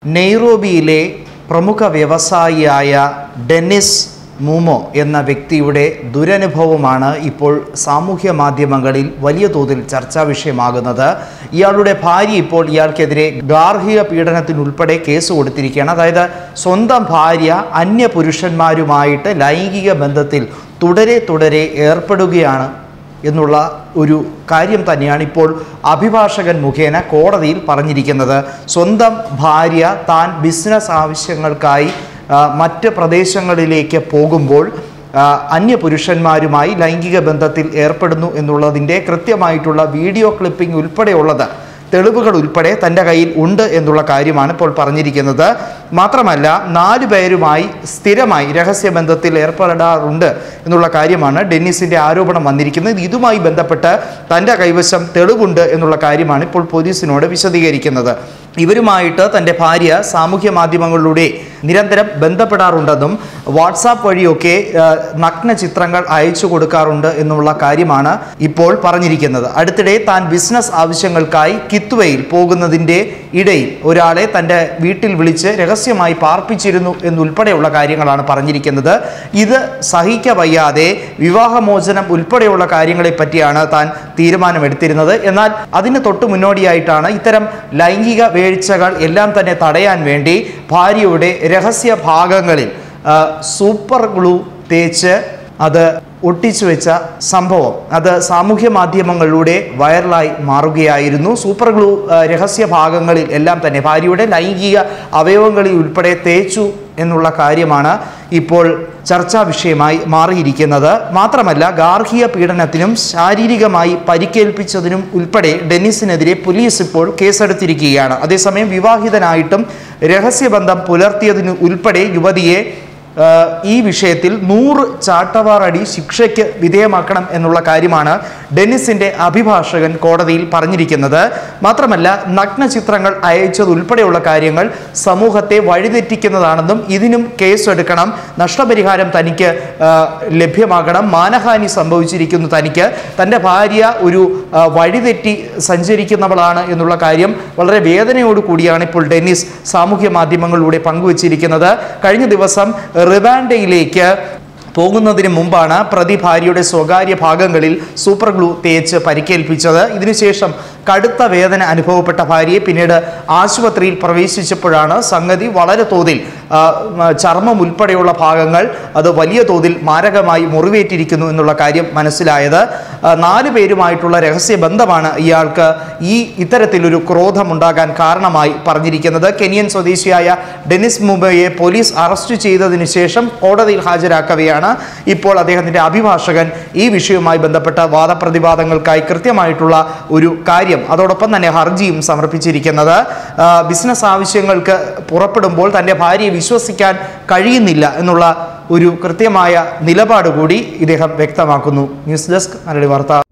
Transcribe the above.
നെയ്റോബിയിലെ പ്രമുഖ വ്യവസായിയായ ഡെന്നിസ് മൂമോ എന്ന വ്യക്തിയുടെ ദുരനുഭവമാണ് ഇപ്പോൾ സാമൂഹ്യ മാധ്യമങ്ങളിൽ വലിയ തോതിൽ ചർച്ചാ വിഷയമാകുന്നത് ഇയാളുടെ ഭാര്യ ഇപ്പോൾ ഇയാൾക്കെതിരെ ഗാർഹിക പീഡനത്തിനുൾപ്പെടെ കേസ് കൊടുത്തിരിക്കുകയാണ് അതായത് സ്വന്തം ഭാര്യ അന്യ പുരുഷന്മാരുമായിട്ട് ലൈംഗിക ബന്ധത്തിൽ തുടരെ തുടരെ ഏർപ്പെടുകയാണ് എന്നുള്ള ഒരു കാര്യം തന്നെയാണ് ഇപ്പോൾ അഭിഭാഷകൻ മുഖേന കോടതിയിൽ പറഞ്ഞിരിക്കുന്നത് സ്വന്തം ഭാര്യ താൻ ബിസിനസ് ആവശ്യങ്ങൾക്കായി ആ, മറ്റ് പ്രദേശങ്ങളിലേക്ക് പോകുമ്പോൾ ആ, അന്യപുരുഷന്മാരുമായി ലൈംഗിക ബന്ധത്തിൽ ഏർപ്പെടുന്നു എന്നുള്ളതിൻ്റെ കൃത്യമായിട്ടുള്ള വീഡിയോ ക്ലിപ്പിംഗ് ഉൾപ്പെടെയുള്ളത് തെളിവുകൾ ഉൾപ്പെടെ തൻ്റെ കയ്യിൽ ഉണ്ട് എന്നുള്ള കാര്യമാണ് ഇപ്പോൾ പറഞ്ഞിരിക്കുന്നത് മാത്രമല്ല നാല് പേരുമായി സ്ഥിരമായി രഹസ്യബന്ധത്തിൽ ഏർപ്പെടാറുണ്ട് എന്നുള്ള കാര്യമാണ് ഡെന്നിസിൻ്റെ ആരോപണം വന്നിരിക്കുന്നത് ഇതുമായി ബന്ധപ്പെട്ട് തൻ്റെ കൈവശം തെളിവുണ്ട് എന്നുള്ള കാര്യമാണ് ഇപ്പോൾ പോലീസിനോട് വിശദീകരിക്കുന്നത് ഇവരുമായിട്ട് തൻ്റെ ഭാര്യ സാമൂഹ്യ മാധ്യമങ്ങളിലൂടെ നിരന്തരം ബന്ധപ്പെടാറുണ്ടെന്നും വാട്സാപ്പ് വഴിയൊക്കെ ആ, നഗ്ന ചിത്രങ്ങൾ അയച്ചു കൊടുക്കാറുണ്ട് എന്നുള്ള കാര്യമാണ് ഇപ്പോൾ പറഞ്ഞിരിക്കുന്നത് അടുത്തിടെ താൻ ബിസിനസ് ആവശ്യങ്ങൾക്കായി കിത്തുവയിൽ പോകുന്നതിൻ്റെ ഇടയിൽ ഒരാളെ തൻ്റെ വീട്ടിൽ വിളിച്ച് രഹസ്യമായി പാർപ്പിച്ചിരുന്നു എന്നുൾപ്പെടെയുള്ള കാര്യങ്ങളാണ് പറഞ്ഞിരിക്കുന്നത് ഇത് സഹിക്ക വയ്യാതെ വിവാഹമോചനം ഉൾപ്പെടെയുള്ള കാര്യങ്ങളെ പറ്റിയാണ് താൻ തീരുമാനമെടുത്തിരുന്നത് എന്നാൽ അതിന് തൊട്ട് മുന്നോടിയായിട്ടാണ് ഇത്തരം ലൈംഗിക വീഴ്ചകൾ എല്ലാം തന്നെ തടയാൻ വേണ്ടി ഭാര്യയുടെ രഹസ്യ ഭാഗങ്ങളിൽ ആ, സൂപ്പർ ഗ്ലൂ തേച്ച് അത് ഒട്ടിച്ചു വെച്ച സംഭവം അത് സാമൂഹ്യ മാധ്യമങ്ങളിലൂടെ വൈറലായി മാറുകയായിരുന്നു സൂപ്പർ ഗ്ലൂ ആ, രഹസ്യ ഭാഗങ്ങളിൽ എല്ലാം തന്നെ ഭാര്യയുടെ ലൈംഗിക അവയവങ്ങളിൽ ഉൾപ്പെടെ തേച്ചു എന്നുള്ള കാര്യമാണ് ഇപ്പോൾ ചർച്ചാ വിഷയമായി മാറിയിരിക്കുന്നത് മാത്രമല്ല ഗാർഹിക പീഡനത്തിനും ശാരീരികമായി പരിക്കേൽപ്പിച്ചതിനും ഉൾപ്പെടെ ഡെന്നിസിനെതിരെ പോലീസ് ഇപ്പോൾ കേസെടുത്തിരിക്കുകയാണ് അതേസമയം വിവാഹിതനായിട്ടും രഹസ്യബന്ധം പുലർത്തിയതിന് ഉൾപ്പെടെ യുവതിയെ ആ, ഈ വിഷയത്തിൽ നൂറ് ചാട്ടവാർ അടി ശിക്ഷയ്ക്ക് വിധേയമാക്കണം എന്നുള്ള കാര്യമാണ് ഡെന്നിസിന്റെ അഭിഭാഷകൻ കോടതിയിൽ പറഞ്ഞിരിക്കുന്നത് മാത്രമല്ല നഗ്ന ചിത്രങ്ങൾ അയച്ചതുൾപ്പെടെയുള്ള കാര്യങ്ങൾ സമൂഹത്തെ വഴിതെറ്റിക്കുന്നതാണെന്നും ഇതിനും കേസെടുക്കണം നഷ്ടപരിഹാരം തനിക്ക് ആ, ലഭ്യമാകണം മാനഹാനി സംഭവിച്ചിരിക്കുന്നു തനിക്ക് തൻ്റെ ഭാര്യ ഒരു ആ, വഴിതെറ്റി സഞ്ചരിക്കുന്നവളാണ് എന്നുള്ള കാര്യം വളരെ വേദനയോട് കൂടിയാണ് ഇപ്പോൾ ഡെന്നിസ് സാമൂഹ്യ മാധ്യമങ്ങളിലൂടെ പങ്കുവച്ചിരിക്കുന്നത് കഴിഞ്ഞ ദിവസം റിവാൻഡയിലേക്ക് പോകുന്നതിന് മുമ്പാണ് പ്രതി ഭാര്യയുടെ സ്വകാര്യ ഭാഗങ്ങളിൽ സൂപ്പർ ഗ്ലൂ തേച്ച് പരിക്കേൽപ്പിച്ചത് ഇതിനുശേഷം കടുത്ത വേദന അനുഭവപ്പെട്ട ഭാര്യയെ പിന്നീട് ആശുപത്രിയിൽ പ്രവേശിച്ചപ്പോഴാണ് സംഗതി വളരെ തോതിൽ ആ, ഉം, ചർമ്മം ഉൾപ്പെടെയുള്ള ഭാഗങ്ങൾ അത് വലിയ തോതിൽ മാരകമായി മുറിവേറ്റിരിക്കുന്നു എന്നുള്ള കാര്യം മനസ്സിലായത് ആ, നാല് പേരുമായിട്ടുള്ള രഹസ്യ ബന്ധമാണ് ഇയാൾക്ക് ഈ ഇത്തരത്തിലൊരു ക്രോധമുണ്ടാകാൻ കാരണമായി പറഞ്ഞിരിക്കുന്നത് കെനിയൻ സ്വദേശിയായ ഡെനിസ് മുംബൈയെ പോലീസ് അറസ്റ്റ് ചെയ്തതിന് ശേഷം കോടതിയിൽ ഹാജരാക്കവെയാണ് ഇപ്പോൾ അദ്ദേഹത്തിന്റെ അഭിഭാഷകൻ ഈ വിഷയവുമായി ബന്ധപ്പെട്ട വാദപ്രതിവാദങ്ങൾക്കായി കൃത്യമായിട്ടുള്ള ഒരു കാര്യം അതോടൊപ്പം തന്നെ ഹർജിയും സമർപ്പിച്ചിരിക്കുന്നത് ആ, ബിസിനസ് ആവശ്യങ്ങൾക്ക് പുറപ്പെടുമ്പോൾ തൻ്റെ ഭാര്യയെ വിശ്വസിക്കാൻ കഴിയുന്നില്ല എന്നുള്ള ഒരു കൃത്യമായ നിലപാട് കൂടി ഇദ്ദേഹം വ്യക്തമാക്കുന്നു ന്യൂസ് ഡെസ്ക് മലയാളി വാർത്ത